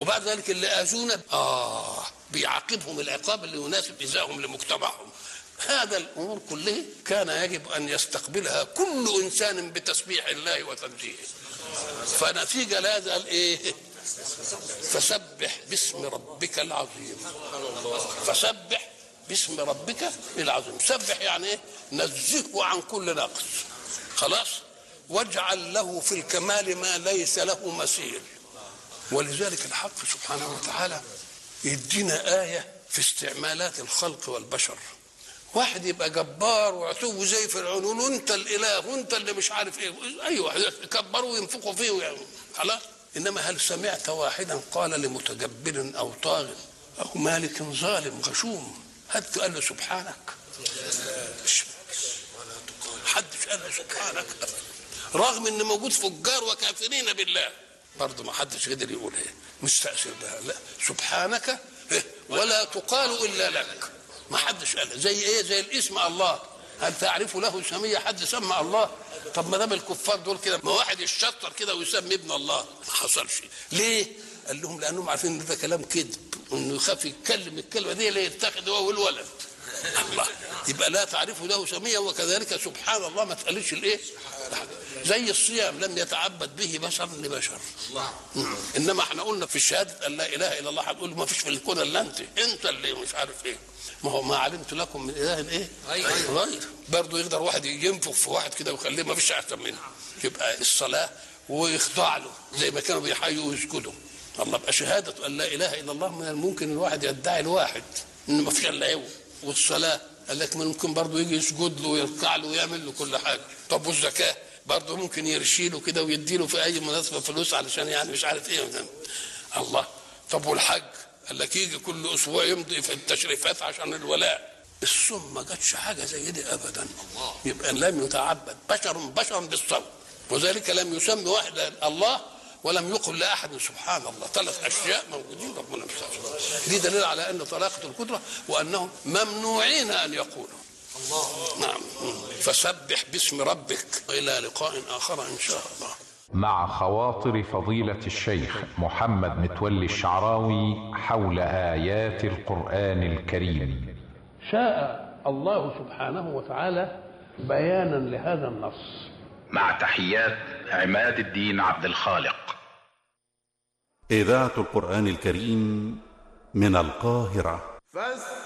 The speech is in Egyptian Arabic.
وبعد ذلك اللي اذونا اه بيعاقبهم العقاب اللي يناسب ايذائهم لمجتمعهم هذا الامور كلها كان يجب ان يستقبلها كل انسان بتسبيح الله وتنزيهه فنتيجه لهذا قال ايه فسبح باسم ربك العظيم فسبح باسم ربك العظيم سبح يعني ايه نزهه عن كل نقص خلاص واجعل له في الكمال ما ليس له مثيل ولذلك الحق سبحانه وتعالى يدينا آية في استعمالات الخلق والبشر واحد يبقى جبار وعتو زي فرعون يقول انت الاله وانت اللي مش عارف ايه ايوه يكبروا وينفخوا فيه يعني خلاص انما هل سمعت واحدا قال لمتجبر او طاغ او مالك ظالم غشوم هل قال له سبحانك حدش قال له سبحانك رغم ان موجود فجار وكافرين بالله برضه ما حدش قدر يقول ايه مستأثر بها لا سبحانك إيه؟ ولا تقال الا لك ما حدش قال زي ايه زي الاسم الله هل تعرف له سمية حد سمى الله طب ما دام الكفار دول كده ما واحد يشطر كده ويسمي ابن الله ما حصلش ليه قال لهم لانهم عارفين ان ده كلام كذب انه يخاف يتكلم الكلمه دي لا يتخذ هو والولد الله يبقى لا تعرف له سميا وكذلك سبحان الله ما تقالش الايه زي الصيام لم يتعبد به بشر لبشر مم. انما احنا قلنا في الشهاده ان لا اله الا الله هتقول ما فيش في الكون الا انت انت اللي مش عارف ايه ما هو ما علمت لكم من اله ايه غير برضه يقدر واحد ينفخ في واحد كده ويخليه ما فيش احسن منه يبقى الصلاه ويخضع له زي ما كانوا بيحيوا ويسجدوا الله بقى شهاده ان لا اله الا الله من الممكن الواحد يدعي الواحد ان ما فيش الا هو والصلاه قال لك ممكن برضه يجي يسجد له ويركع له ويعمل له كل حاجه طب والزكاه برضه ممكن يرشي له كده ويدي له في اي مناسبه فلوس علشان يعني مش عارف ايه الله طب والحج قال لك يجي كل اسبوع يمضي في التشريفات عشان الولاء الصوم ما جاتش حاجه زي دي ابدا يبقى لم يتعبد بشر بشر بالصوم وذلك لم يسمي واحد الله ولم يقل لاحد سبحان الله ثلاث اشياء موجودين ربنا مستعجل دي دليل على ان طلاقه القدره وانهم ممنوعين ان يقولوا الله نعم فسبح باسم ربك الى لقاء اخر ان شاء الله مع خواطر فضيلة الشيخ محمد متولي الشعراوي حول آيات القرآن الكريم شاء الله سبحانه وتعالى بيانا لهذا النص مع تحيات عماد الدين عبد الخالق إذاعة القرآن الكريم من القاهرة فاستمعوا